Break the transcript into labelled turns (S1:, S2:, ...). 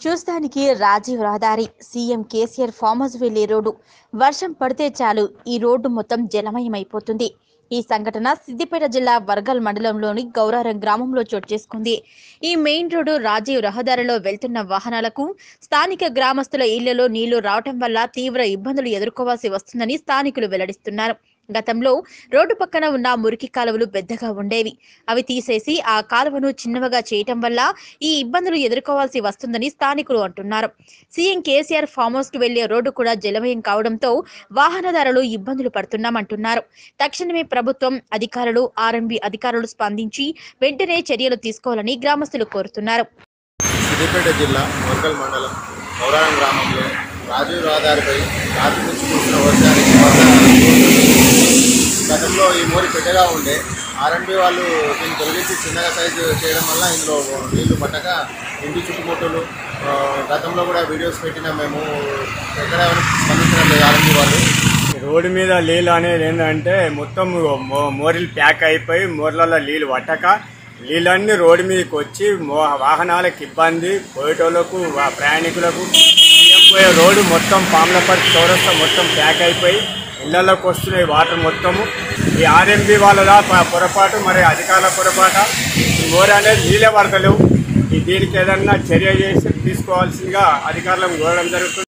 S1: చూస్తానికి రాజీవ్ రహదారి CM KCR farm house వెళ్లే రోడ్డు వర్షం పడితే చాలు ఈ రోడ్డు మొత్తం జలమయమైపోతుంది ఈ సంఘటన సిద్దిపేట జిల్లా వర్గల్ మండలంలోని గౌరారం గ్రామంలో చోటు చేసుకుంది ఈ మెయిన్ రోడ్డు రాజీవ్ రహదారిలో వెళ్తున్న వాహనాలకు స్థానిక గ్రామస్తుల ఇళ్లలో నీళ్లు రావటం వల్ల తీవ్ర ఇబ్బందులు ఎదుర్కోవాల్సి వస్తుందని స్థానికులు వెల్లడిస్తున్నారు గతంలో రోడ్డు పక్కన ఉన్న మురికి కాలువలు పెద్దగా ఉండేవి అవి తీసేసి ఆ కాలువను చిన్నవిగా చేయటం వల్ల ఈ ఇబ్బందులు ఎదుర్కోవాల్సి వస్తుందని స్థానికులు అంటున్నారు సీఎం కేసీఆర్ ఫామ్ హౌస్ కు వెళ్లే రోడ్డు కూడా జలమయం కావడంతో వాహనదారులు ఇబ్బందులు పడుతున్నామంటున్నారు తక్షణమే ప్రభుత్వం అధికారులు ఆర్ఎంబీ అధికారులు స్పందించి వెంటనే చర్యలు తీసుకోవాలని గ్రామస్తులు కోరుతున్నారు
S2: సిద్దిపేట జిల్లా వర్గల్ మండలం పౌరాణం గ్రామంలో రాజీవ్ రహదారిపై రాత్రి నుంచి కురిసిన వర్షానికి వర్షాలు గతంలో ఈ మోరి పెద్దగా ఉండే ఆర్ఎండ్బి వాళ్ళు దీన్ని తొలగించి చిన్నగా సైజు చేయడం వల్ల ఇందులో నీళ్లు పట్టక ఇంటి చుట్టుముట్టులు ఆ, గతంలో కూడా వీడియోస్ పెట్టినా మేము ఎక్కడ స్పందించడం లేదు ఆర్ఎండ్బి వాళ్ళు
S3: రోడ్డు మీద నీళ్ళు అనేది ఏంటంటే మొత్తం మో- మోరీలు ప్యాక్ అయిపోయి మోర్లలో నీళ్ళు పట్టక నీళ్ళన్నీ రోడ్డు మీదకి వచ్చి మో- వాహనాలకు ఇబ్బంది పోయేటోళ్ళకు వా- ప్రయాణికులకు బియ్యం పోయే రోడ్డు మొత్తం పాములపర్తి చౌరస్తా మొత్తం ప్యాక్ అయిపోయి ఇళ్లలోకి వస్తున్నాయి వాటర్ మొత్తము ఈ ఆర్ఎంబి వాళ్ళదా ప- పొరపాటు మరి అధికారుల పొరపాట ఈ మోరీ అనేది నీళ్ళే పడతలేవు ఈ దీనికి ఏదన్నా చర్య చేసి తీసుకోవాల్సిందిగా అధికారులను కోరడం జరుగుతుంది